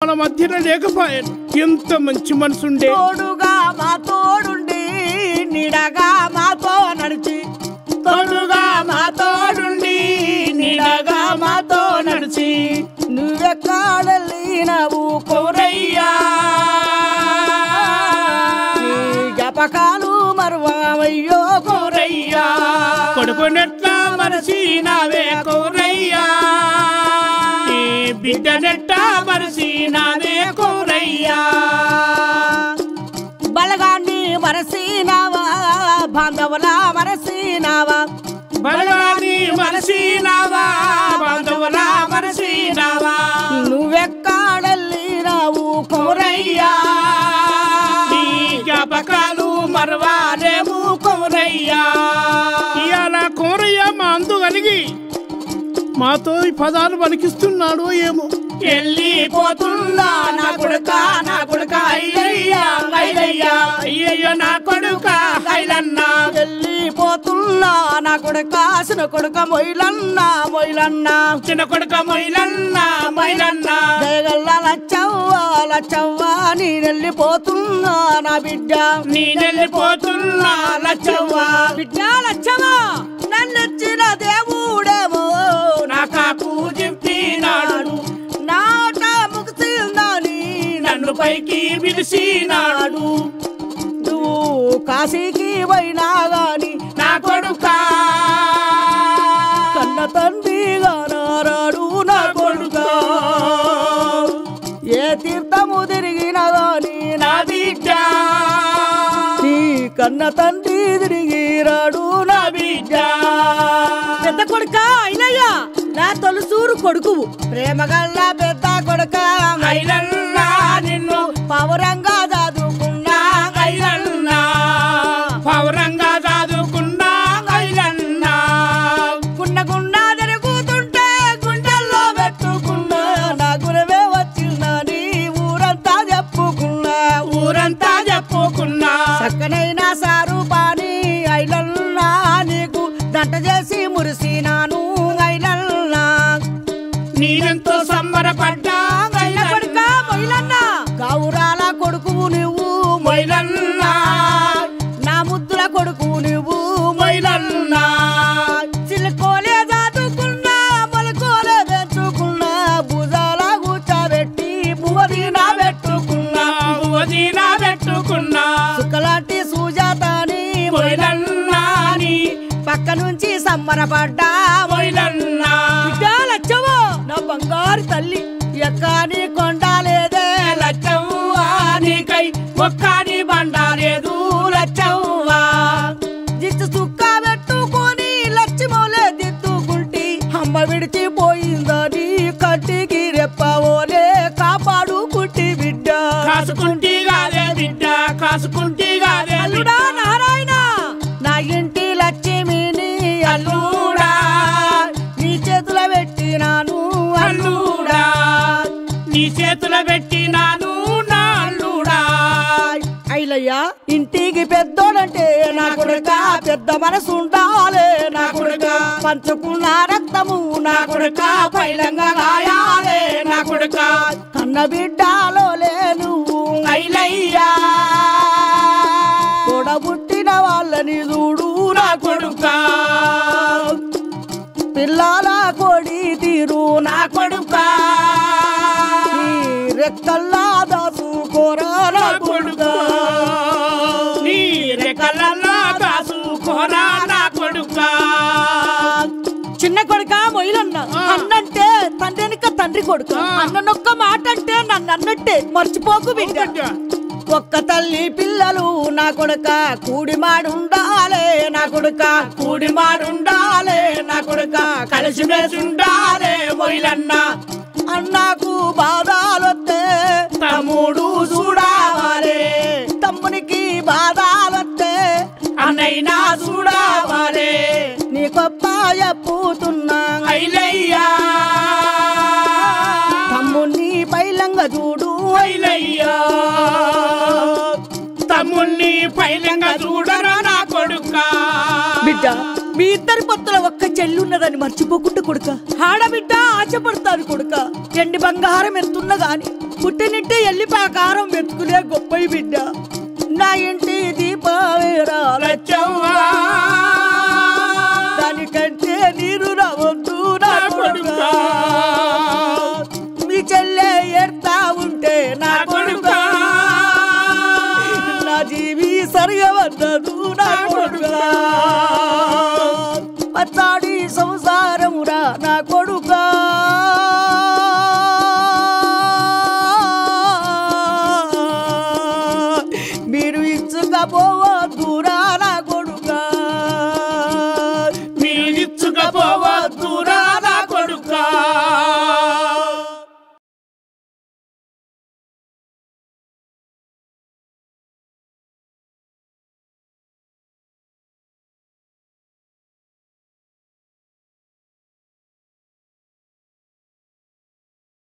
మన మధ్యన లేకపోయాను ఎంత మంచి మనసుండే తోడుగా మా తోడుండి నిడగా మాతో నడిచి తోడుగా మా తోడుండి నీడగా మాతో నడిచి నువ్వెక్కడెళ్ళినవు కోరయ్యా నీ జ్ఞాపకాలు మరువయ్యో కోరయ్యా కొడుకునెట్లా మరసినావే కోరయ్యా నీ బిడ్డనెట్లా మరసినావే కోరయ్యా బలగాన్ని మరసినావా బాంధవుల మరసినావా బలవాని మరసినావా బాంధవుల మరసినావా నువ్వెక్కడెళ్ళినావు కోరయ్యా నీ జ్ఞాపకాలు మరవాలేము కోరయ్యా ఇవాళ కోరయ్య మా అందు కలిగి మాతో ఈ పదాలు పలికిస్తున్నాడు ఏమో వెళ్ళిపోతున్నా నా కొడుక నా కొడుక అయ్యయ్యా అయ్యయ్యా అయ్యయ్యో నా కొడుక అయ్యన్నా వెళ్ళిపోతున్నా నా కొడుక కాసిన కొడుక మొయిలన్నా మొయిలన్నా చిన్న కొడుక మొయిలన్నా మైలన్నా జయగల్ల లచ్చవ్వా లచ్చవ్వా నీ వెళ్ళిపోతున్నా నా బిడ్డ నీ వెళ్ళిపోతున్నా లచ్చవ్వా బిడ్డ లచ్చవా నన్నెచ్చిన దేవుడేమో నా కాకు జింపినాడు నాట ముగిసిందని నన్ను పైకి పిలిచినాడు నువ్వు కాశీకి పోయినా గాని నా కొడుకా కన్న తండ్రిగా నారాడు నా కొడుక ఏ తీర్థము తిరిగినా గాని నా బిడ్డ నీ కన్న తండ్రి తిరిగి రాడు నా నా బిడ్డ పెద్ద కొడుక అయినయ్యా నా తొలసూరు కొడుకు ప్రేమగల్ల పెద్ద కొడుక ఐలన్నా నిన్ను పౌరంగా చదువుకున్నా ఐలన్నా పౌరంగా చదువుకున్నా ఐలన్నా గుండ గుండా తిరుగుతుంటే గుండెల్లో పెట్టుకున్నా నా గురవే వచ్చిందని ఊరంతా చెప్పుకున్నా ఊరంతా చెప్పుకున్నా చక్కనైన సారు పాని ఐలన్నా నీకు దంట చేసి మురిసినాను ఐలన్నా నేనెంతో సంబరపడ్డా చిన్న కొడుక మొయిలన్నా గౌరాల కొడుకు నువ్వు మొయిలన్నా నా ముద్దుల కొడుకు నువ్వు మొయిలన్నా చిలుకోలే దాటుకున్నా మొలకోలే పెంచుకున్నా భుజాల కూర్చోబెట్టి పువ్వదీనా పెట్టుకున్నా వదినా పెట్టుకున్నా సుక్కలాంటి సుజాతని మొయిలన్నా నీ పక్క నుంచి సంబరపడ్డా మొయిలన్నా లచ్చవో నా బంగారు తల్లి ఎక్కాని కొండాలేదే లచ్చవ్వా నీకై ఒక్కని బండాలేదు లచ్చవ్వా దిచ్చు సుక్క పెట్టుకొని లచ్చిమోలే దిద్దుకుంటి అమ్మ విడిచిపోయిందని కంటికి రెప్పవోలే కాపాడుకుంటి బిడ్డ కాసుకుంటి గాదే బిడ్డ కాసుకుంటి గాదే అల్లుడా నారాయణ నా ఇంటి లక్ష్మిని అల్లుడా నీ చేతుల పెట్టినాను అల్లుడా అల్లుడా నీ చేతుల పెట్టినాను నా అల్లుడా ఐలయ్యా ఇంటికి పెద్దోడంటే నా కొడుక పెద్ద మనసు ఉండాలే నా కొడుక పంచుకున్న రక్తము నా కొడుక పైలంగా గాయాలే నా కొడుక కన్న బిడ్డలో లేను ఐలయ్యా తోడబుట్టిన వాళ్ళని చూడు నా నా కొడుక పిల్లల కొడి తీరు నా నా కొడుక ఈ రెక్కల్లా దాసుకోరా నా నా కొడుక కొడుక నీ రెక్కలల్లా కాసుకోరా నా కొడుక చిన్న కొడుక మొయిలన్న ఆ. అన్నంటే తండ్రినిక తండ్రి కొడుకు ఆ. అన్ననొక్క మాట అంటే నన్ను అన్నట్టే మర్చిపోకు బిడ్డ ఒక్క తల్లి పిల్లలు నా కొడుక కూడి మాడుండాలే నా కొడుక కూడి మాడుండాలే నా కొడుక కలిసి మెలిసి ఉండాలే మొయిలన్న అన్నాకు బాధాలొత్తే తమ్ముడు చూడావాలే తమ్మునికి బాధాలొత్తే అన్నైనా చూడావాలే నీ గొప్ప చెప్పుతున్నా ఐలయ్యా తమ్ముని పైలంగా చూడు ఐలయ్యా తమ్ముణ్ణి పైలంగా చూడరా నా కొడుక బిడ్డ మీ ఇద్దరి పొత్తుల ఒక్క చెల్లి ఉన్నదని మర్చిపోకుండా కొడుక ఆడబిడ్డ ఆశపడతాను కొడుక ఎండి బంగారం ఎంతున్న గాని పుట్టినింటి ఎల్లిపాకారం మెతుకులే గొప్పయి బిడ్డ నా ఇంటి దీపావేరాల లచ్చవ్వా దానికంటే నీరు రావద్దు నా నా కొడుకా కొడుకా. మీ చెల్లె ఎడతా ఉంటే నా నా కొడుకా కొడుకా. నా జీవి సరిగవద్దదు నా నా కొడుకా కొడుకా. పచ్చాడి సంసారం